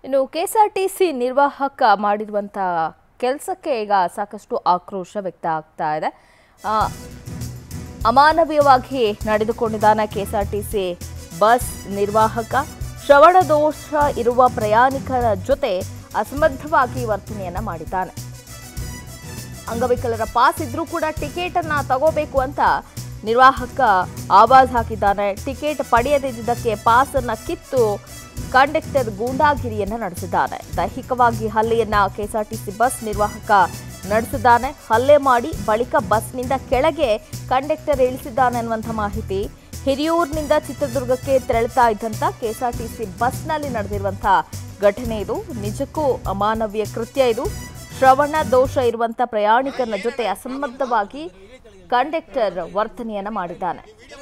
ಇನ್ನು ಕೆಎಸ್ಆರ್ಟಿಸಿ ನಿರ್ವಾಹಕ ಮಾಡಿರುವಂಥ ಕೆಲಸಕ್ಕೆ ಈಗ ಸಾಕಷ್ಟು ಆಕ್ರೋಶ ವ್ಯಕ್ತ ಆಗ್ತಾ ಇದೆ ಆ, ಅಮಾನವೀಯವಾಗಿ ನಡೆದುಕೊಂಡಿದ್ದಾನೆ ಕೆಎಸ್ಆರ್ಟಿಸಿ ಬಸ್ ನಿರ್ವಾಹಕ ಶ್ರವಣ ದೋಷ ಇರುವ ಪ್ರಯಾಣಿಕರ ಜೊತೆ ಅಸಮರ್ಥವಾಗಿ ವರ್ತನೆಯನ್ನ ಮಾಡಿದ್ದಾನೆ ಅಂಗವಿಕಲರ ಪಾಸ್ ಇದ್ರೂ ಕೂಡ ಟಿಕೆಟ್ ಅನ್ನ ತಗೋಬೇಕು ಅಂತ ನಿರ್ವಾಹಕ ಆವಾಜ್ ಹಾಕಿದ್ದಾನೆ ಟಿಕೆಟ್ ಪಡೆಯದಿದ್ದಕ್ಕೆ ಪಾಸ್ ಅನ್ನ ಕಿತ್ತು ಕಂಡಕ್ಟರ್ ಗೂಂಡಾಗಿರಿಯನ್ನ ನಡೆಸಿದ್ದಾನೆ ದೈಹಿಕವಾಗಿ ಹಲ್ಲೆಯನ್ನ ಕೆಎಸ್ಆರ್ಟಿಸಿ ಬಸ್ ನಿರ್ವಾಹಕ ನಡೆಸಿದ್ದಾನೆ ಹಲ್ಲೆ ಮಾಡಿ ಬಳಿಕ ಬಸ್ನಿಂದ ಕೆಳಗೆ ಕಂಡಕ್ಟರ್ ಇಳಿಸಿದ್ದಾನೆ ಅನ್ನುವಂಥ ಮಾಹಿತಿ ಹಿರಿಯೂರಿನಿಂದ ಚಿತ್ರದುರ್ಗಕ್ಕೆ ತೆರಳುತ್ತಾ ಇದ್ದಂಥ ಕೆಎಸ್ಆರ್ಟಿಸಿ ಬಸ್ನಲ್ಲಿ ನಡೆದಿರುವಂಥ ಘಟನೆ ಇದು ನಿಜಕ್ಕೂ ಅಮಾನವೀಯ ಕೃತ್ಯ ಇದು ಶ್ರವಣ ದೋಷ ಇರುವಂತ ಪ್ರಯಾಣಿಕನ ಜೊತೆ ಅಸಂಬದ್ಧವಾಗಿ ಕಂಡಕ್ಟರ್ ವರ್ತನೆಯನ್ನ ಮಾಡಿದ್ದಾನೆ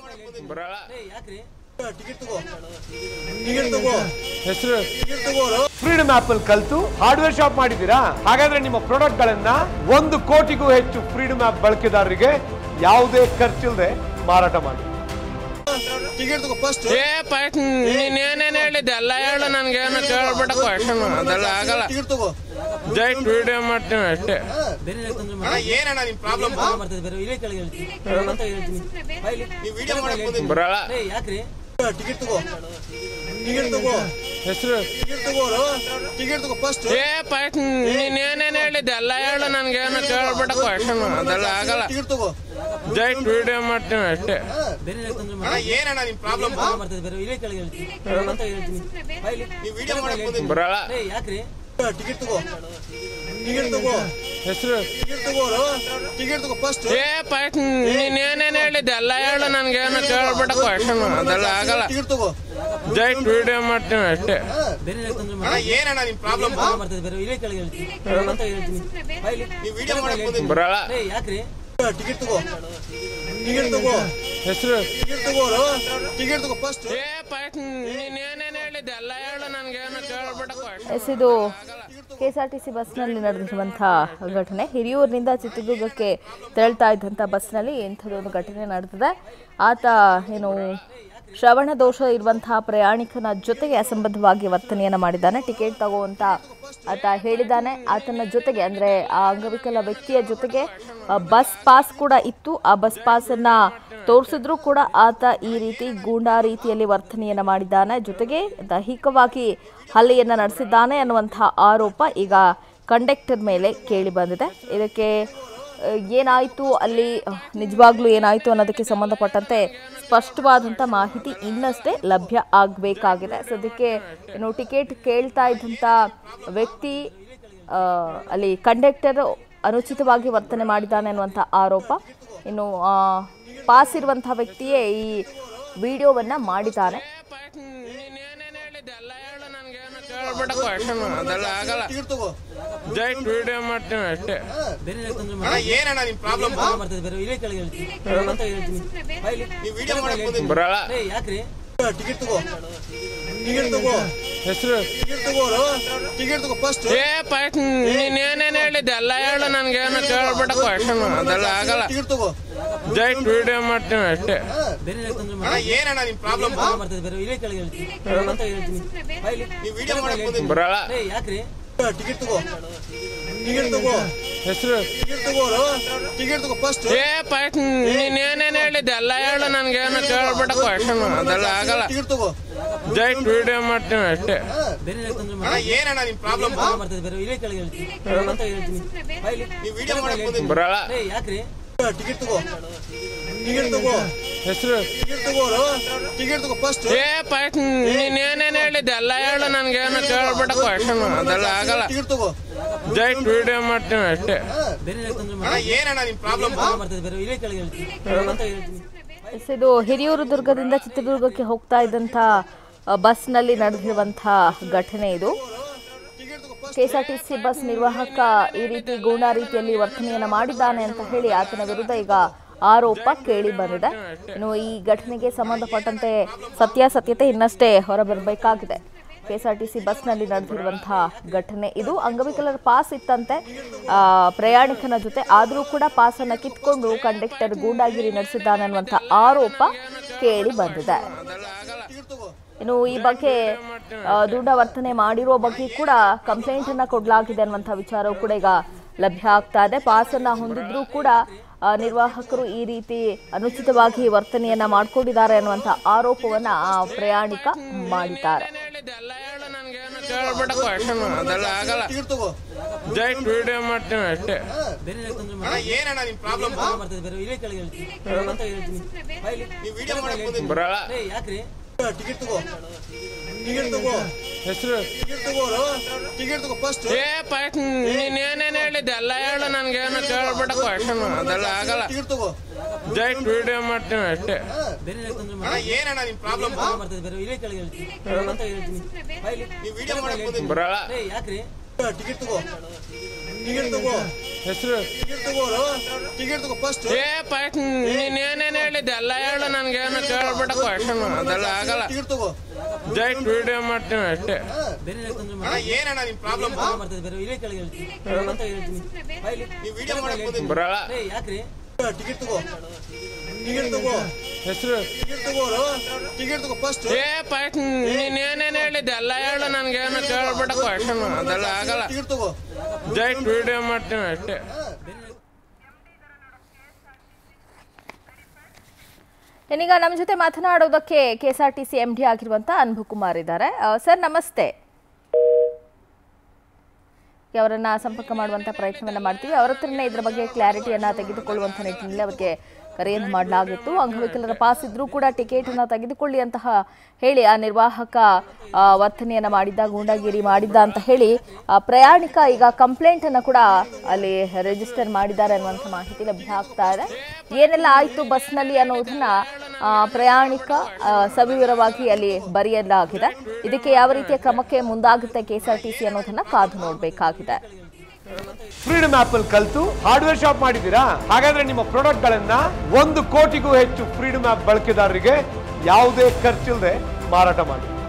ಹೆಸರು ಫ್ರೀಡಮ್ ಆಪ್ ಅಲ್ಲಿ ಕಲ್ತು ಹಾರ್ಡ್ವೇರ್ ಶಾಪ್ ಮಾಡಿದ್ದೀರಾ ಹಾಗಾದ್ರೆ ನಿಮ್ಮ ಪ್ರಾಡಕ್ಟ್ ಗಳನ್ನ ಒಂದು ಕೋಟಿಗೂ ಹೆಚ್ಚು ಫ್ರೀಡಮ್ ಆಪ್ ಬಳಕೆದಾರರಿಗೆ ಯಾವುದೇ ಖರ್ಚಿಲ್ಲದೆ ಮಾರಾಟ ಮಾಡಿ ಟಿಕೆಟ್ ತಗೋ ಫಸ್ಟ್ ಏ ಫಸ್ಟ್ ನೀನೇನೇನ್ ಹೇಳಿದ್ದೆ ಎಲ್ಲ ಹೇಳು ನನ್ಗೇನು ಕೇಳ್ಬಿಡ ಕ್ವಶನ್ ಅದೆಲ್ಲ ಆಗಲ್ಲ ಟಿಕೆಟ್ ತಗೋ ಜೈಟ್ ವಿಡಿಯೋ ಮಾಡ್ತೀನಿ ಅಷ್ಟೇ ಅಣ್ಣ ಏನಣ್ಣ ನಿಮ್ ಪ್ರಾಬ್ಲಮ್ ನೀವು ವಿಡಿಯೋ ಮಾಡಕ್ ಬಂದಿದ್ದೀರಿ. ಬರಲ್ಲ ಟಿಕೆಟ್ ತಗೋ ಟಿಕೆಟ್ ತಗೋ ಹೆಸರು ಟಿಕೆಟ್ ತಗೋ ಟಿಕೆಟ್ ತಗೋ ಫಸ್ಟ್ ಏ ಫಸ್ಟ್ ನೀನೇನೇನ್ ಹೇಳಿದ್ದೆ ಎಲ್ಲ ಹೇಳು ನನ್ಗೇನು ಕೇಳ್ಬಿಡ ಕ್ವಶನ್ ಅದೆಲ್ಲ ಆಗಲ್ಲ ಟಿಕೆಟ್ ತಗೋ ಜೈಟ್ ವಿಡಿಯೋ ಮಾಡ್ತೀನಿ ಅಷ್ಟೇ ಅಣ್ಣ ಏನಣ್ಣ ನಿಮ್ ಪ್ರಾಬ್ಲಮ್ ನೀವು ವಿಡಿಯೋ ಮಾಡಕ್ ಬಂದಿದ್ದೀರಿ. ಬರಲ್ಲ ಟಿಕೆಟ್ ತಗೋ ಟಿಕೆಟ್ ತಗೋ ಹೆಸರು ಟಿಕೆಟ್ ತಗೋ ಟಿಕೆಟ್ ತಗೋ ಫಸ್ಟ್ ಏ ಫಸ್ಟ್ ನೀನೇನೇನ್ ಹೇಳಿದ್ದೆ ಎಲ್ಲ ಹೇಳು ನನ್ಗೇನು ಕೇಳ್ಬಿಡ ಕ್ವಶನ್ ಅದೆಲ್ಲ ಆಗಲ್ಲ ಟಿಕೆಟ್ ತಗೋ ಜೈಟ್ ವಿಡಿಯೋ ಮಾಡ್ತೀನಿ ಅಷ್ಟೇ ಅಣ್ಣ ಏನಣ್ಣ ನಿಮ್ ಪ್ರಾಬ್ಲಮ್ ನೀವು ವಿಡಿಯೋ ಮಾಡಕ್ ಬಂದಿದ್ದೀರಿ. ಬರಲ್ಲ ಟಿಕೆಟ್ ತಗೋ ಟಿಕೆಟ್ ತಗೋ ಹೆಸರು ಟಿಕೆಟ್ ತಗೋ ಟಿಕೆಟ್ ತಗೋ ಫಸ್ಟ್ ಏ ಫಸ್ಟ್ ನೀನೇನೇನ್ ಹೇಳಿದ್ದೆ ಎಲ್ಲ ಹೇಳು ನನ್ಗೇನು ಕೇಳ್ಬಿಡ ಕ್ವಶನ್ ಎಸ್ ಇದು ಕೆಎಸ್ಆರ್ಟಿಸಿ ಬಸ್ನಲ್ಲಿ ನಡೆದಿರುವಂಥ ಘಟನೆ ಹಿರಿಯೂರಿನಿಂದ ಚಿತ್ರದುರ್ಗಕ್ಕೆ ತೆರಳ್ತಾ ಇದ್ದಂಥ ಬಸ್ನಲ್ಲಿ ಇಂಥದ್ದೊಂದು ಘಟನೆ ನಡೆದಿದೆ ಆತ ಏನು ಶ್ರವಣ ದೋಷ ಇರುವಂತಹ ಪ್ರಯಾಣಿಕನ ಜೊತೆಗೆ ಅಸಂಬದ್ಧವಾಗಿ ವರ್ತನೆಯನ್ನು ಮಾಡಿದ್ದಾನೆ ಟಿಕೆಟ್ ತಗೋವಂತ ಆತ ಹೇಳಿದ್ದಾನೆ ಆತನ ಜೊತೆಗೆ ಅಂದರೆ ಆ ಅಂಗವಿಕಲ ವ್ಯಕ್ತಿಯ ಜೊತೆಗೆ ಆ, ಬಸ್ ಪಾಸ್ ಕೂಡ ಇತ್ತು ಆ ಬಸ್ ಪಾಸನ್ನು ತೋರಿಸಿದ್ರು ಕೂಡ ಆತ ಈ ರೀತಿ ಗೂಂಡಾ ರೀತಿಯಲ್ಲಿ ವರ್ತನೆಯನ್ನು ಮಾಡಿದ್ದಾನೆ ಜೊತೆಗೆ ದೈಹಿಕವಾಗಿ ಹಲ್ಲೆಯನ್ನು ನಡೆಸಿದ್ದಾನೆ ಅನ್ನುವಂಥ ಆರೋಪ ಈಗ ಕಂಡಕ್ಟರ್ ಮೇಲೆ ಕೇಳಿ ಬಂದಿದೆ ಇದಕ್ಕೆ ಅಹ್, ಏನಾಯಿತು ಅಲ್ಲಿ ಅಹ್, ನಿಜವಾಗ್ಲೂ ಏನಾಯಿತು ಅನ್ನೋದಕ್ಕೆ ಸಂಬಂಧಪಟ್ಟಂತೆ ಸ್ಪಷ್ಟವಾದಂಥ ಮಾಹಿತಿ ಇನ್ನಷ್ಟೇ ಲಭ್ಯ ಆಗಬೇಕಾಗಿದೆ ಸದ್ಯಕ್ಕೆ ಏನು ಟಿಕೆಟ್ ಕೇಳ್ತಾ ಇದ್ದಂಥ ವ್ಯಕ್ತಿ ಅಹ್, ಅಲ್ಲಿ ಕಂಡಕ್ಟರ್ ಅನುಚಿತವಾಗಿ ವರ್ತನೆ ಮಾಡಿದ್ದಾನೆ ಅನ್ನುವಂಥ ಆರೋಪ ಇನ್ನು ಆ, ಪಾಸ್ ಇರುವಂಥ ವ್ಯಕ್ತಿಯೇ ಈ ವಿಡಿಯೋವನ್ನು ಮಾಡಿದ್ದಾನೆ ಫಸ್ಟ್ ನೀನೇನೇನ್ ಹೇಳಿದ್ದೆ ಎಲ್ಲ ಹೇಳು ನನ್ಗೇನು ಕೇಳ್ಬಿಡ ಕ್ವಶನ್ ಅದೆಲ್ಲ ಆಗಲ್ಲ ಟಿಕೆಟ್ ತಗೋ ಜೈಟ್ ವಿಡಿಯೋ ಮಾಡ್ತೀನಿ ಅಷ್ಟೇ ಅಣ್ಣ ಏನಣ್ಣ ನಿಮ್ ಪ್ರಾಬ್ಲಮ್ ನೀವು ವಿಡಿಯೋ ಮಾಡಕ್ ಬಂದಿದ್ದೀರಿ. ಬರಲ್ಲ ಟಿಕೆಟ್ ತಗೋ ಟಿಕೆಟ್ ತಗೋ ಹೆಸರು ಟಿಕೆಟ್ ತಗೋ ಟಿಕೆಟ್ ತಗೋ ಫಸ್ಟ್ ಏ ಫಸ್ಟ್ ನೀನೇನೇನ್ ಹೇಳಿದ್ದೆ ಎಲ್ಲ ಹೇಳು ನನ್ಗೇನು ಕೇಳ್ಬಿಡ ಕ್ವಶನ್ ಅದೆಲ್ಲ ಆಗಲ್ಲ ಟಿಕೆಟ್ ತಗೋ ಜೈಟ್ ವಿಡಿಯೋ ಮಾಡ್ತೀನಿ ಅಷ್ಟೇ ಅಣ್ಣ ಏನಣ್ಣ ನಿಮ್ ಪ್ರಾಬ್ಲಮ್ ನೀವು ವಿಡಿಯೋ ಮಾಡಕ್ ಬಂದಿದ್ದೀರಿ. ಬರಲ್ಲ ಟಿಕೆಟ್ ತಗೋ ಟಿಕೆಟ್ ತಗೋ ಹೆಸರು ಟಿಕೆಟ್ ತಗೋ ಟಿಕೆಟ್ ತಗೋ ಫಸ್ಟ್ ಏ ಫಸ್ಟ್ ನೀನೇನೇನ್ ಹೇಳಿದ್ದೆ ಎಲ್ಲ ಹೇಳು ನನ್ಗೇನು ಕೇಳ್ಬಿಡ ಕ್ವಶನ್ ಅದೆಲ್ಲ ಆಗಲ್ಲ ಟಿಕೆಟ್ ತಗೋ ಜೈಟ್ ವಿಡಿಯೋ ಮಾಡ್ತೀನಿ ಅಷ್ಟೇ ಅಣ್ಣ ಏನಣ್ಣ ನಿಮ್ ಪ್ರಾಬ್ಲಮ್ ನೀವು ವಿಡಿಯೋ ಮಾಡಕ್ ಬಂದಿದ್ದೀರಿ. ಬರಲ್ಲ ಟಿಕೆಟ್ ತಗೋ ಟಿಕೆಟ್ ತಗೋ ಹೆಸರು ಟಿಕೆಟ್ ತಗೋ ಟಿಕೆಟ್ ತಗೋ ಫಸ್ಟ್ ಏ ಫಸ್ಟ್ ನೀನೇನೇನ್ ಹೇಳಿದ್ದೆ ಎಲ್ಲ ಹೇಳು ನನ್ಗೇನು ಕೇಳ್ಬಿಡ ಕ್ವಶನ್ ಅದೆಲ್ಲ ಆಗಲ್ಲ ಟಿಕೆಟ್ ತಗೋ ಜೈಟ್ ವಿಡಿಯೋ ಮಾಡ್ತೀನಿ ಅಷ್ಟೇ ಅಣ್ಣ ಏನಣ್ಣ ನಿಮ್ ಪ್ರಾಬ್ಲಮ್ ಎಸ್, ಇದು ಹಿರಿಯೂರು ದುರ್ಗದಿಂದ ಚಿತ್ರದುರ್ಗಕ್ಕೆ ಹೋಗ್ತಾ ಇದ್ದಂಥ ಅ, ಬಸ್ನಲ್ಲಿ ನಡೆದಿರುವಂಥ ಘಟನೆ ಇದು ಕೆಎಸ್ಆರ್ಟಿಸಿ ಬಸ್ ನಿರ್ವಾಹಕ ಈ ರೀತಿ ಗೂಂಡಾ ರೀತಿಯಲ್ಲಿ ವರ್ತನೆಯನ್ನು ಮಾಡಿದ್ದಾನೆ ಅಂತ ಹೇಳಿ ಆತನ ವಿರುದ್ಧ ಈಗ ಆರೋಪ ಕೇಳಿ ಬಂದಿದೆ ಇನ್ನು ಈ ಘಟನೆಗೆ ಸಂಬಂಧಪಟ್ಟಂತೆ ಸತ್ಯಾಸತ್ಯತೆ ಇನ್ನಷ್ಟೇ ಹೊರಬರಬೇಕಾಗಿದೆ ಕೆಎಸ್ಆರ್ಟಿಸಿ ಬಸ್ನಲ್ಲಿ ನಡೆದಿರುವಂತಹ ಘಟನೆ ಇದು ಅಂಗವಿಕಲರ ಪಾಸ್ ಇತ್ತಂತೆ ಆ, ಪ್ರಯಾಣಿಕನ ಜೊತೆ ಆದರೂ ಕೂಡ ಪಾಸನ್ನು ಕಿತ್ಕೊಂಡು ಕಂಡಕ್ಟರ್ ಗೂಂಡಾಗಿರಿ ನಡೆಸಿದ್ದಾನೆ ಅನ್ನುವಂಥ ಆರೋಪ ಕೇಳಿ ಬಂದಿದೆ ಇನ್ನು ಈ ಬಗ್ಗೆ ಆ, ದುಂಡ ವರ್ತನೆ ಮಾಡಿರೋ ಬಗ್ಗೆ ಕೂಡ ಕಂಪ್ಲೇಂಟ್ ಅನ್ನ ಕೊಡಲಾಗಿದೆ ಅನ್ನುವಂಥ ವಿಚಾರವೂ ಕೂಡ ಈಗ ಲಭ್ಯ ಆಗ್ತಾ ಇದೆ ಪಾಸ್ ಅನ್ನ ಹೊಂದಿದ್ರೂ ಕೂಡ ಆ, ನಿರ್ವಾಹಕರು ಈ ರೀತಿ ಅನುಚಿತವಾಗಿ ವರ್ತನೆಯನ್ನ ಮಾಡ್ಕೊಂಡಿದ್ದಾರೆ ಅನ್ನುವಂಥ ಆರೋಪವನ್ನ ಆ ಪ್ರಯಾಣಿಕ ಮಾಡಿದ್ದಾರೆ ಹೇಳಿದ್ದೆ ಎಲ್ಲ ಹೇಳು ನನ್ಗೇನು ಕೇಳ್ಬೇಡ ಕ್ವಶನ್ ಅದೆಲ್ಲ ಆಗಲ್ಲ ಟಿಕೆಟ್ ತಗೋ ಜೈಟ್ ವಿಡಿಯೋ ಮಾಡ್ತೀನಿ ಅಷ್ಟೇ ಅಣ್ಣ ಏನಣ್ಣ ನಿಮ್ ಪ್ರಾಬ್ಲಮ್ ನೀವು ವಿಡಿಯೋ ಮಾಡಕ್ ಬಂದಿದ್ದೀರಿ ಬರಲ್ಲ ಟಿಕೆಟ್ ತಗೋ ಟಿಕೆಟ್ ತಗೋ ಹೆಸರು ಟಿಕೆಟ್ ತಗೋ ಟಿಕೆಟ್ ತಗೋ ಫಸ್ಟ್ ಏ ಫಸ್ಟ್ ನೀನೇನೇನು ಹೇಳಿದ್ದೆ ಎಲ್ಲ ಹೇಳು ನನ್ಗೇನು ಕೇಳ್ಬೇಡ ಕ್ವಶನ್ ಅದೆಲ್ಲ ಆಗಲ್ಲ ಟಿಕೆಟ್ ತಗೋ ಜೈಟ್ ವಿಡಿಯೋ ಮಾಡ್ತೀನಿ ಅಷ್ಟೇ ಅಣ್ಣ ಏನಣ್ಣ ನಿಮ್ ಪ್ರಾಬ್ಲಮ್ ನೀವು ವಿಡಿಯೋ ಮಾಡಕ್ ಬಂದಿದ್ದೀರಿ ಬರಲ್ಲ ಟಿಕೆಟ್ ತಗೋ ಟಿಕೆಟ್ ತಗೋ ಹೆಸರು ಟಿಕೆಟ್ ತಗೋ ಟಿಕೆಟ್ ತಗೋ ಫಸ್ಟ್ ಏ ಫಸ್ಟ್ ನೀನೇನೇನು ಹೇಳಿದ್ದೆ ಎಲ್ಲ ಹೇಳು ನನ್ಗೇನು ಕೇಳ್ಬೇಡ ಕ್ವಶನ್ ಅದೆಲ್ಲ ಆಗಲ್ಲ ಟಿಕೆಟ್ ತಗೋ ಜೈಟ್ ವಿಡಿಯೋ ಮಾಡ್ತೀನಿ ಅಷ್ಟೇ ಅಣ್ಣ ಏನಣ್ಣ ನಿಮ್ ಪ್ರಾಬ್ಲಮ್ ನೀವು ವಿಡಿಯೋ ಮಾಡಕ್ ಬಂದಿದ್ದೀರಿ ಬರಲ್ಲ ಟಿಕೆಟ್ ತಗೋ ಟಿಕೆಟ್ ತಗೋ ಹೆಸರು ಟಿಕೆಟ್ ತಗೋ ಟಿಕೆಟ್ ತಗೋ ಫಸ್ಟ್ ಏ ಫಸ್ಟ್ ನೀನೇನೇನು ಹೇಳಿದ್ದೆ ಎಲ್ಲ ಹೇಳು ನನ್ಗೇನು ಕೇಳ್ಬೇಡ ಕ್ವಶನ್ ಅದೆಲ್ಲ ಆಗಲ್ಲ ಟಿಕೆಟ್ ತಗೋ ಜೈಟ್ ವಿಡಿಯೋ ಮಾಡ್ತೀನಿ ಅಷ್ಟೇ ಇನ್ನೀಗ ನಮ್ಮ ಜೊತೆ ಮಾತನಾಡೋದಕ್ಕೆ K S R T C M D ಆಗಿರುವಂಥ ಅನ್ಬು ಕುಮಾರ್ ಇದ್ದಾರೆ ಆ, ಸರ್ ನಮಸ್ತೆ ಅವರನ್ನ ಸಂಪರ್ಕ ಮಾಡುವಂತ ಪ್ರಯತ್ನವನ್ನ ಮಾಡ್ತೀವಿ ಅವರ ಹತ್ರನೇ ಇದ್ರ ಬಗ್ಗೆ ಕ್ಲಾರಿಟಿಯನ್ನ ತೆಗೆದುಕೊಳ್ಳುವಂತ ನಿಟ್ಟಿನಲ್ಲಿ ಅವರಿಗೆ ಕರೆಯನ್ನು ಮಾಡಲಾಗಿತ್ತು ಅಂಗವಿಕಲರ ಪಾಸ್ ಇದ್ರೂ ಕೂಡ ಟಿಕೆಟ್ ಅನ್ನ ತೆಗೆದುಕೊಳ್ಳಿ ಅಂತಹ ಹೇಳಿ ಆ ನಿರ್ವಾಹಕ ಆ, ವರ್ತನೆಯನ್ನ ಮಾಡಿದ್ದ ಗೂಂಡಾಗಿರಿ ಮಾಡಿದ್ದ ಅಂತ ಹೇಳಿ ಆ ಪ್ರಯಾಣಿಕ ಈಗ ಕಂಪ್ಲೇಂಟ್ ಅನ್ನ ಕೂಡ ಅಲ್ಲಿ ರಿಜಿಸ್ಟರ್ ಮಾಡಿದ್ದಾರೆ ಅನ್ನುವಂಥ ಮಾಹಿತಿ ಲಭ್ಯ ಆಗ್ತಾ ಇದೆ ಏನೆಲ್ಲ ಆಯ್ತು ಬಸ್ನಲ್ಲಿ ಅನ್ನೋದನ್ನ ಆ, ಪ್ರಯಾಣಿಕ ಆ, ಸವಿವರವಾಗಿ ಅಲ್ಲಿ ಬರೆಯಲಾಗಿದೆ ಇದಕ್ಕೆ ಯಾವ ರೀತಿಯ ಕ್ರಮಕ್ಕೆ ಮುಂದಾಗುತ್ತೆ ಕೆಎಸ್ಆರ್ಟಿಸಿ ಅನ್ನೋದನ್ನ ಕಾದು ನೋಡಬೇಕಾಗಿದೆ ಫ್ರೀಡಮ್ ಆಪ್ ಅಲ್ಲಿ ಕಲ್ತು ಹಾರ್ಡ್ವೇರ್ ಶಾಪ್ ಮಾಡಿದ್ದೀರಾ ಹಾಗಾದ್ರೆ ನಿಮ್ಮ ಪ್ರಾಡಕ್ಟ್ ಗಳನ್ನ ಒಂದು ಕೋಟಿಗೂ ಹೆಚ್ಚು ಫ್ರೀಡಮ್ ಆಪ್ ಬಳಕೆದಾರರಿಗೆ ಯಾವುದೇ ಖರ್ಚಿಲ್ಲದೆ ಮಾರಾಟ ಮಾಡಿ